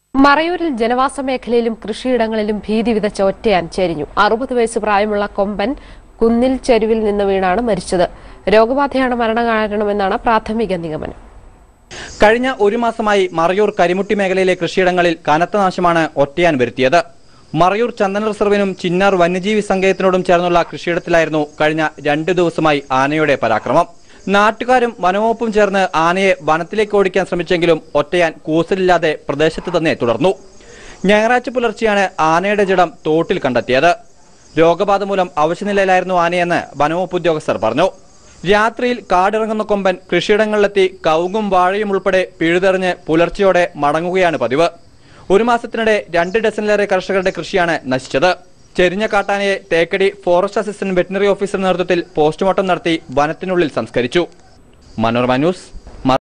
മറയൂരിൽ ജനവാസ മേഖലയിലും കൃഷിയിടങ്ങളിലും ഭീതി വിതച്ച ഒറ്റയാൻ ചെരിഞ്ഞു അറുപത് വയസ്സ് പ്രായമുള്ള കൊമ്പൻ കുന്നിൽ ചെരുവിൽ നിന്ന് വീണാണ് മരിച്ചത് രോഗബാധയാണ് മരണകാരണമെന്നാണ് പ്രാഥമിക നിഗമനം കഴിഞ്ഞ ഒരു മാസമായി മറയൂർ കരിമുട്ടി മേഖലയിലെ കൃഷിയിടങ്ങളിൽ കനത്ത നാശമാണ് ഒറ്റയാൻ വരുത്തിയത് മറയൂർ ചന്ദന റിസർവിനും ചിന്നാർ വന്യജീവി സങ്കേതത്തിനോടും ചേർന്നുള്ള കൃഷിയിടത്തിലായിരുന്നു കഴിഞ്ഞ രണ്ട് ദിവസമായി ആനയുടെ പരാക്രമം നാട്ടുകാരും വനവകുപ്പും ചേർന്ന് ആനയെ വനത്തിലേക്ക് ഓടിക്കാൻ ശ്രമിച്ചെങ്കിലും ഒറ്റയാൻ കൂസലില്ലാതെ പ്രദേശത്ത് തന്നെ തുടർന്നു ഞായറാഴ്ച പുലർച്ചെയാണ് ആനയുടെ ജഡം തോട്ടിൽ കണ്ടെത്തിയത് രോഗബാധ മൂലം അവശ്യനിലയിലായിരുന്നു ആനയെന്ന് വനവകുപ്പ് ഉദ്യോഗസ്ഥർ പറഞ്ഞു രാത്രിയിൽ കാടിറങ്ങുന്ന കൊമ്പൻ കൃഷിയിടങ്ങളിലെത്തി കവുങ്ങും വാഴയും ഉൾപ്പെടെ പിഴുതെറിഞ്ഞ് പുലർച്ചെയോടെ മടങ്ങുകയാണ് പതിവ് ഒരു മാസത്തിനിടെ രണ്ട് ഡസനിലേറെ കർഷകരുടെ കൃഷിയാണ് നശിച്ചത് ചെരിഞ്ഞ കാട്ടാനയെ Thekkady forest assistant veterinary officer നേതൃത്വത്തിൽ പോസ്റ്റ്മോർട്ടം നടത്തി വനത്തിനുള്ളിൽ സംസ്കരിച്ചു മനോരമ ന്യൂസ്